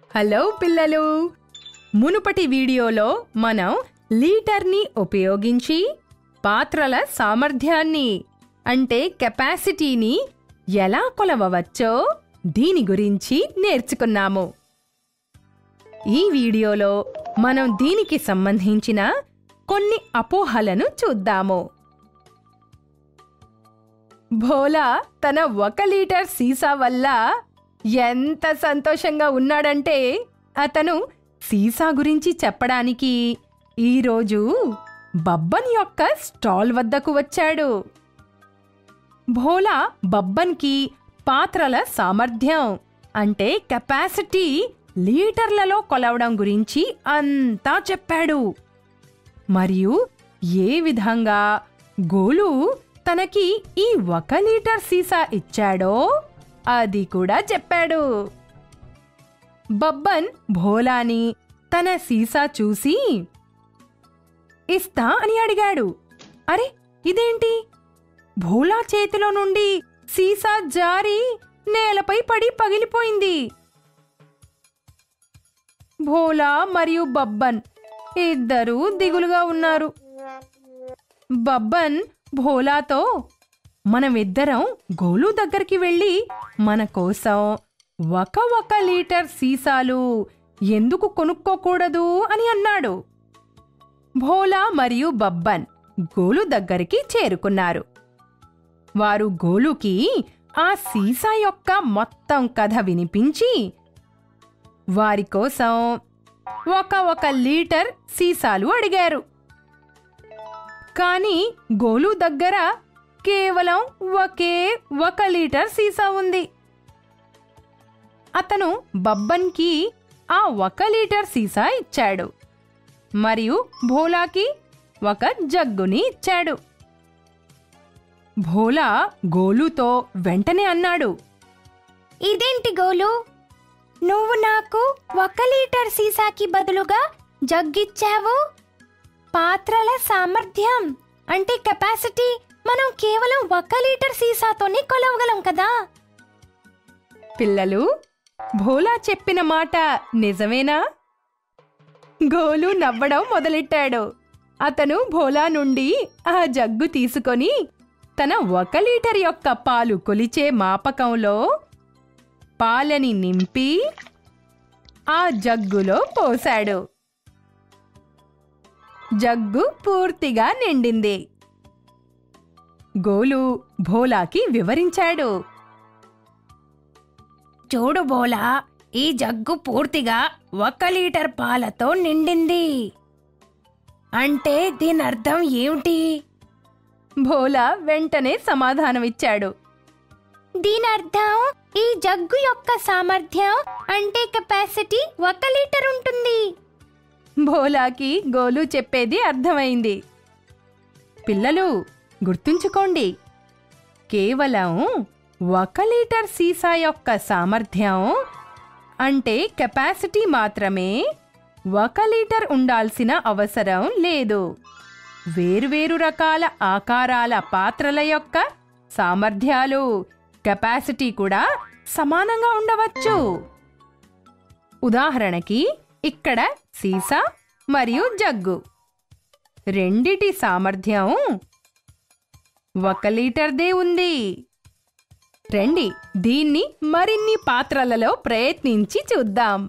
hello పిల్లలు మునుపటి వీడియోలో మనం లీటర్ని ఉపయోగించి పాత్రల సామర్థ్యాన్ని అంటే కెపాసిటీని ఎలా కొలవవచ్చో దీని గురించి నేర్చుకున్నాము ఈ వీడియోలో మనం దీనికి సంబంధించిన కొన్ని అపోహలను చూద్దాము భోలా తన ఒక లీటర్ సీసా వల్ల ఎంత సంతోషంగా ఉన్నాడంటే అతను సీసా గురించి చెప్పడానికి ఈరోజు బబ్బన్ యొక్క స్టాల్ వద్దకు వచ్చాడు భోలా బబ్బన్కి పాత్రల సామర్థ్యం అంటే కెపాసిటీ లీటర్లలో కొలవడం గురించి అంతా చెప్పాడు మరియు ఏ విధంగా గోలు తనకి ఈ ఒక లీటర్ సీసా ఇచ్చాడో అది కూడా చెప్పాడు బబ్బన్ భోలాని తన సీసా చూసి ఇస్తా అని అడిగాడు అరే ఇదేంటి భోలా చేతిలో నుండి సీసా జారి నేలపై పడి పగిలిపోయింది భోలా మరియు బబ్బన్ ఇద్దరూ దిగులుగా ఉన్నారు బబ్బన్ భోలాతో మనమిద్దరం గోలు దగ్గరికి వెళ్ళి మన కోసం ఒక ఒక లీటర్ సీసాలు ఎందుకు కొనుక్కోకూడదు అని అన్నాడు భోలా మరియు బబ్బన్ గోలు దగ్గరికి చేరుకున్నారు వారు గోలుకి ఆ సీసా యొక్క మొత్తం కథ వినిపించి వారి కోసం ఒక ఒక లీటర్ సీసాలు అడిగారు కానీ గోలు దగ్గర కేవలం ఒకే ఒక లీటర్ సీసా ఉంది అతను బబ్బన్కి ఆ ఒక లీటర్ సీసా ఇచ్చాడు మరియు భోలాకి ఒక జగ్గుని ఇచ్చాడు భోలా గోలుతో వెంటనే అన్నాడు ఇదేంటి గోలు నువ్వు నాకు ఒక లీటర్ సీసాకి బదులుగా జగ్గిచ్చావు పాత్రల సామర్థ్యం అంటే కెపాసిటీ మనం కేవలం ఒక లీటర్ సీసాతోనే కొలవగలం కదా పిల్లలు భోలా చెప్పిన మాట నిజమేనా గోలు నవ్వడం మొదలెట్టాడు అతను భోలా నుండి ఆ జగ్గు తీసుకొని తన ఒక లీటర్ యొక్క పాలు కొలిచే మాపకంలో పాలని నింపి ఆ జగ్గులో పోశాడు జగ్గు పూర్తిగా నిండింది గోలు భోలాకి వివరించాడు చూడు బోలా ఈ జగ్గు పూర్తిగా ఒక లీటర్ పాలతో నిండింది అంటే దీని అర్థం ఏమిటి భోలా వెంటనే సమాధానమిచ్చాడు దీని అర్థం ఈ జగ్గు యొక్క సామర్థ్యం అంటే కెపాసిటీ ఒక లీటర్ ఉంటుంది భోలాకి గోలు చెప్పేది అర్థమైంది పిల్లలు గుర్తుంచుకోండి కేవలం ఒక లీటర్ సీసా యొక్క సామర్థ్యం అంటే కెపాసిటీ మాత్రమే ఒక లీటర్ ఉండాల్సిన అవసరం లేదు వేరువేరు రకాల ఆకారాల పాత్రల యొక్క సామర్థ్యాలు కెపాసిటీ కూడా సమానంగా ఉండవచ్చు ఉదాహరణకి ఇక్కడ సీసా మరియు జగ్గు రెండిటి సామర్థ్యం ఒక లీటర్దే ఉంది రండి దీన్ని మరిన్ని పాత్రలలో ప్రయత్నించి చూద్దాం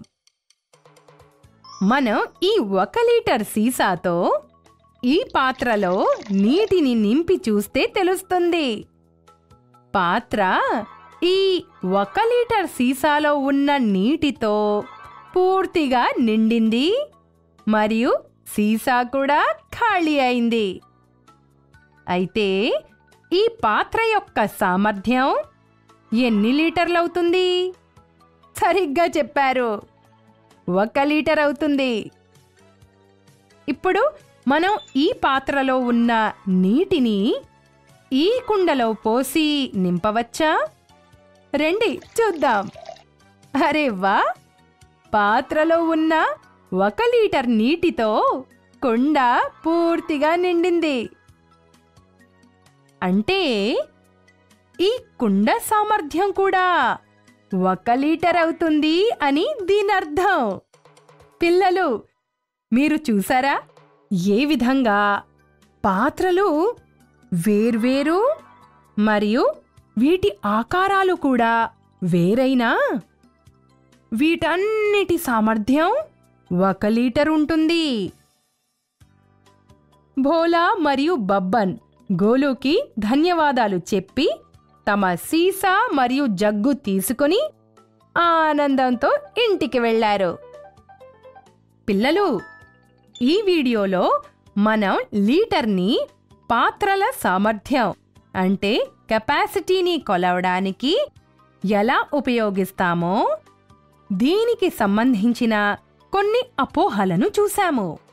మనం ఈ ఒక లీటర్ సీసాతో ఈ పాత్రలో నీటిని నింపి చూస్తే తెలుస్తుంది పాత్ర ఈ ఒక లీటర్ సీసాలో ఉన్న నీటితో పూర్తిగా నిండింది మరియు సీసా కూడా ఖాళీ అయింది అయితే ఈ పాత్ర యొక్క సామర్థ్యం ఎన్ని లీటర్లవుతుంది సరిగ్గా చెప్పారు ఒక లీటర్ అవుతుంది ఇప్పుడు మనం ఈ పాత్రలో ఉన్న నీటిని ఈ కుండలో పోసి నింపవచ్చా రండి చూద్దాం అరే వా పాత్రలో ఉన్న ఒక లీటర్ నీటితో కుండ పూర్తిగా నిండింది అంటే ఈ కుండ సామర్థ్యం కూడా ఒక లీటర్ అవుతుంది అని దీనర్థం పిల్లలు మీరు చూసారా ఏ విధంగా పాత్రలు వేర్వేరు మరియు వీటి ఆకారాలు కూడా వేరైనా వీటన్నిటి సామర్థ్యం ఒక లీటర్ ఉంటుంది భోలా మరియు బబ్బన్ గోలుకి ధన్యవాదాలు చెప్పి తమ సీసా మరియు జగ్గు తీసుకుని ఆనందంతో ఇంటికి వెళ్ళారు పిల్లలు ఈ వీడియోలో మనం లీటర్ని పాత్రల సామర్థ్యం అంటే కెపాసిటీని కొలవడానికి ఎలా ఉపయోగిస్తామో దీనికి సంబంధించిన కొన్ని అపోహలను చూశాము